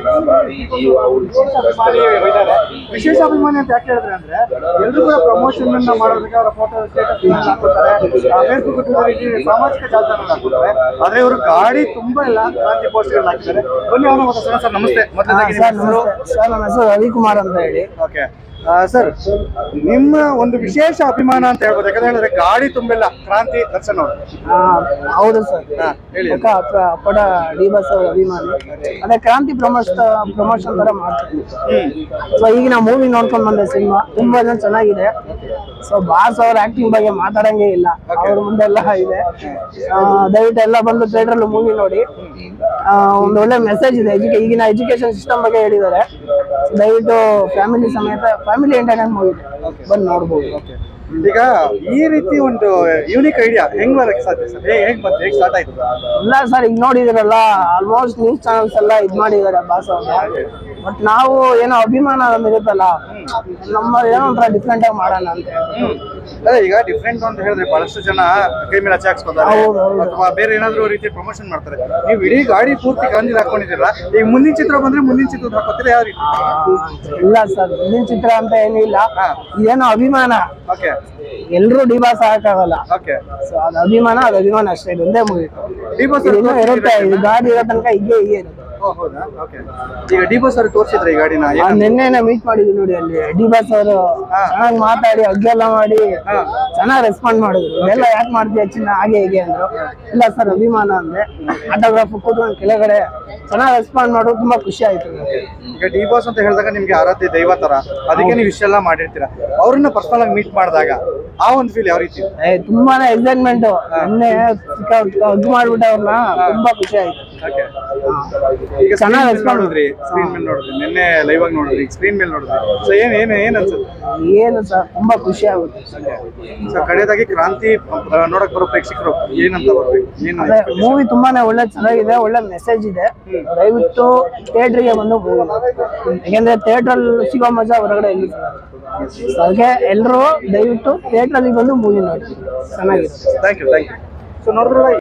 ವಿಶೇಷ ಅಭಿಮಾನಿ ಅಂತ ಯಾಕೆ ಹೇಳಿದ್ರೆ ಅಂದ್ರೆ ಎಲ್ಲರೂ ಕೂಡ ಪ್ರಮೋಷನ್ ಅನ್ನ ಮಾಡೋದಕ್ಕೆ ಅವರ ಫೋಟೋ ಸ್ಟೇಟಸ್ ಹಾಕ್ತಾರೆ ಫೇಸ್ಬುಕ್ ಟ್ವಿಟರ್ ಸಾಮಾಜಿಕ ಜಾಲತಾಣ ಹಾಕ್ತಾರೆ ಆದ್ರೆ ಇವರು ಗಾಡಿ ತುಂಬಾ ಎಲ್ಲ ಕ್ರಾಂತಿ ಪೋಸ್ಟ್ಗಳು ಹಾಕಿದ್ದಾರೆ ಬನ್ನಿ ಅವನ ಮಾತಾಡ್ಸೋಣ ಸರ್ ನಮಸ್ತೆ ಮೊದಲನೇದಾಗಿ ನಿಮ್ಮ ಸರ್ ಹೆಸರು ನಮಸ್ತೆ ಸರ್ ನನ್ನ ಹೆಸರು ರವಿಕುಮಾರ್ ಅಂತ ಹೇಳಿ ಓಕೆ ಸರ್ ನಿಮ್ಮ ಒಂದು ವಿಶೇಷ ಅಭಿಮಾನ ಅಂತ ಹೇಳ್ಬೋದು ಯಾಕಂದ್ರೆ ಹೇಳಿದ್ರೆ ಗಾಡಿ ತುಂಬೆಲ್ಲ ಕ್ರಾಂತಿ ದರ್ಶನ್ ಅವರು ಆ, ಹೌದು ಸರ್ ಹಾ, ಹೇಳಿ. ಅಕ್ಕ ಅಕ್ಕ ಅಪ್ಪಡ ಡಿ ಬಸ್ ಅವ್ರ ಅಭಿಮಾನಿ ಅದೇ ಕ್ರಾಂತಿ ಪ್ರಮೋಷ್ ಪ್ರಮೋಷನ್ ತರ ಮಾಡ್ತಿದ್ವಿ ಸೊ ಈಗ ನಾ ಮೂವಿ ನೋಡ್ಕೊಂಡ್ ಬಂದೆ ಸಿನಿಮಾ ತುಂಬಾ ಜನ ಚೆನ್ನಾಗಿದೆ ಸೊ ಬಾಸ್ ಅವ್ರ ಆಕ್ಟಿಂಗ್ ಬಗ್ಗೆ ಮಾತಾಡಂಗೆ ಇಲ್ಲ ಅವ್ರ ಮುಂದೆಲ್ಲ ಇದೆ ಆ, ದಯವಿಟ್ಟು ಎಲ್ಲ ಬಂದು ಥಿಯೇಟರ್ ಮೂವಿ ನೋಡಿ ಆ, ಒಂದು ಒಳ್ಳೆ ಮೆಸೇಜ್ ಇದೆ ಎಜುಕೇ ಈಗಿನ ಎಜುಕೇಶನ್ ಸಿಸ್ಟಮ್ ಬಗ್ಗೆ ಹೇಳಿದ್ದಾರೆ ದಯವಿಟ್ಟು ಫ್ಯಾಮಿಲಿ ಸಮೇತ ಫ್ಯಾಮಿಲಿ ಎಂಟರ್ಟೈನ್ ಮೂವಿ ಬಂದು ನೋಡ್ಬೋದು ಈಗ ಈ ರೀತಿ ಒಂದು ಯೂನಿಕ್ ಐಡಿಯಾ ಹೆಂಗ್ ಬರಕ್ಕೆ ಸಾಧ್ಯ ಸರ್ ಹೇಗೆ ಹೆಂಗ್ ಬಂತು ಹೇಗೆ ಸ್ಟಾರ್ಟ್ ಆಯ್ತು ಇಲ್ಲ ಸರ್ ಈಗ ನೋಡಿದಿರಲ್ಲ ಆಲ್ಮೋಸ್ಟ್ ನ್ಯೂಸ್ ಚಾನಲ್ಸ್ ಎಲ್ಲ ಇದ್ ಮಾಡಿದ್ದಾರೆ ಬಾಸ್ ಅವ್ರು ಬಟ್ ನಾವು ಏನೋ ಅಭಿಮಾನ ನಮ್ಗೆ ಇರುತ್ತಲ್ಲ ನಮ್ಮ ಏನೋ ಒಂಥರ ಡಿಫ್ರೆಂಟ್ ಆಗಿ ಮಾಡೋಣ ಅಂತ ಅದೇ ಈಗ ಡಿಫ್ರೆಂಟ್ ಅಂತ ಹೇಳಿದ್ರೆ ಬಹಳಷ್ಟು ಜನ ಕೈ ಮೇಲೆ ಹಚ್ಚಿ ಹಾಕ್ಸ್ಕೊತಾರೆ ಹೌದು, ಹೌದು. ಅಥವಾ ಬೇರೆ ಏನಾದ್ರು ರೀತಿ ಪ್ರಮೋಷನ್ ಮಾಡ್ತಾರೆ ನೀವು ಇಡೀ ಗಾಡಿ ಪೂರ್ತಿ ಗಾಂಧಿ ಹಾಕೊಂಡಿದ್ದೀರಾ ಈಗ ಮುಂದಿನ ಚಿತ್ರ ಬಂದ್ರೆ ಮುಂದಿನ ಚಿತ್ರ ಹಾಕೋತೀರಾ ಯಾವ ರೀತಿ ಇಲ್ಲ ಸರ್ ಮುಂದಿನ ಚಿತ್ರ ಅಂತ ಏನಿಲ್ಲ ಹಾ. ಏನೋ ಅಭಿಮಾನ ಓಕೆ ಎಲ್ರು ಡಿಬಾಸ್ ಆಗಕ್ಕಾಗಲ್ಲ ಓಕೆ ಸೊ ಅದು ಅಭಿಮಾನ ಅದು ಅಭಿಮಾನ ಅಷ್ಟೇ ಇದೊಂದೇ ಮೂವಿ ಡಿ ಬಾಸ್ ಇನ್ನೂ ಇರುತ್ತೆ ಇದು ಗಾಡಿ ಇರೋ ತನಕ ಹೀಗೆ ಹೀಗೆ ಇರುತ್ತೆ ಹೌದಾ ಓಕೆ ಈಗ ಡಿ ಬಾಸ್ ಅವ್ರಿಗೆ ತೋರಿಸಿದ್ರೆ ಈ ಗಾಡಿನ ಆ ನಿನ್ನೆನೆ ಮೀಟ್ ಮಾಡಿದ್ವಿ ನೋಡಿ ಅಲ್ಲಿ ಡಿ ಬಾಸ್ ಅವರು ಹಾ. ಚೆನ್ನಾಗಿ ಮಾತಾಡಿ ಅಗ್ಗೆಲ್ಲ ಮಾಡಿ ಹಾ. ಚೆನ್ನಾಗಿ ರೆಸ್ಪಾಂಡ್ ಮಾಡಿದ್ರು ಇದೆಲ್ಲ ಯಾಕೆ ಮಾಡ್ತೀಯ ಚಿನ್ನ ಹಾಗೆ ಹೀಗೆ ಅಂದ್ರು ಇಲ್ಲ ಸರ್ ಅಭಿಮಾನ ಅಂದೆ ಆಟೋಗ್ರಾಫ್ ಕೂತ್ಕೊಂಡು ಕೆಳಗಡೆ ಚೆನ್ನಾಗಿ ರೆಸ್ಪಾಂಡ್ ಮಾಡೋದು ತುಂಬಾ ಖುಷಿ ಆಯ್ತು ನನಗೆ. ಈಗ ಡಿ ಬಾಸ್ ಅಂತ ಹೇಳಿದಾಗ ನಿಮ್ಗೆ ಆರಾಧ್ಯ ದೈವ ತರ ಅದಕ್ಕೆ ನೀವು ಇಷ್ಟೆಲ್ಲ ಮಾಡಿರ್ತೀರಾ ಅವ್ರನ್ನ ಪರ್ಸನಲ್ ಆಗಿ ಮೀಟ್ ಮಾಡಿದಾಗ ಆ ಒಂದು ಫೀಲ್ ಯಾವ ರೀತಿ ಏ ತುಂಬಾನೇ ಎಕ್ಸೈಟ್ಮೆಂಟ್ ನಿನ್ನೆ ಹಗ್ ಮಾಡ್ಬಿಟ್ಟೆ ಅವ್ರನ್ನ ತುಂಬಾ ಖುಷಿ ಆಯ್ತು ಓಕೆ ಈಗ ಚೆನ್ನಾಗ್ ಚೆನ್ನಾಗಿ respond ನೋಡಿದ್ರಿ ಸ್ಕ್ರೀನ್ ಮೇಲೆ ನೋಡಿದ್ರಿ ನಿನ್ನೆ ಲೈವ್ ಆಗಿ ನೋಡಿದ್ರಿ ಸ್ಕ್ರೀನ್ ಮೇಲೆ ನೋಡಿದ್ರಿ ಸೊ ಏನ್ ಏನ್ ಏನ್ ಅನ್ಸುತ್ತೆ ಏನು ಸರ್ ತುಂಬಾ ಖುಷಿ ಆಗುತ್ತೆ ಸೊ ಕಡೆಯದಾಗಿ ಕ್ರಾಂತಿ ಆ, ನೋಡಕ್ ಬರೋ ಪ್ರೇಕ್ಷಕರು ಏನಂತ ಬರ್ಬೇಕು ಏನು ಅದೇ ಮೂವಿ ತುಂಬಾನೇ ಒಳ್ಳೆ ಚೆನ್ನಾಗಿದೆ ಒಳ್ಳೆ ಮೆಸೇಜ್ ಇದೆ ದಯವಿಟ್ಟು ಥಿಯೇಟ್ರಿಗೆ ಬಂದು ಮೂವಿ ಯಾಕೆಂದ್ರೆ ಥಿಯೇಟರ್ ಸಿಗೋ ಮಜಾ ಹೊರಗಡೆ ಎಲ್ಲಿ ಸಿಗಲ್ಲ. So ಅದಕ್ಕೆ ಎಲ್ಲರೂ ದಯವಿಟ್ಟು ಥಿಯೇಟ್ರಲ್ಲಿ ಬಂದು ಮೂವಿ ನೋಡಿ ಚೆನ್ನಾಗಿದೆ thank you thank you so ನೋಡಿದ್ರೆ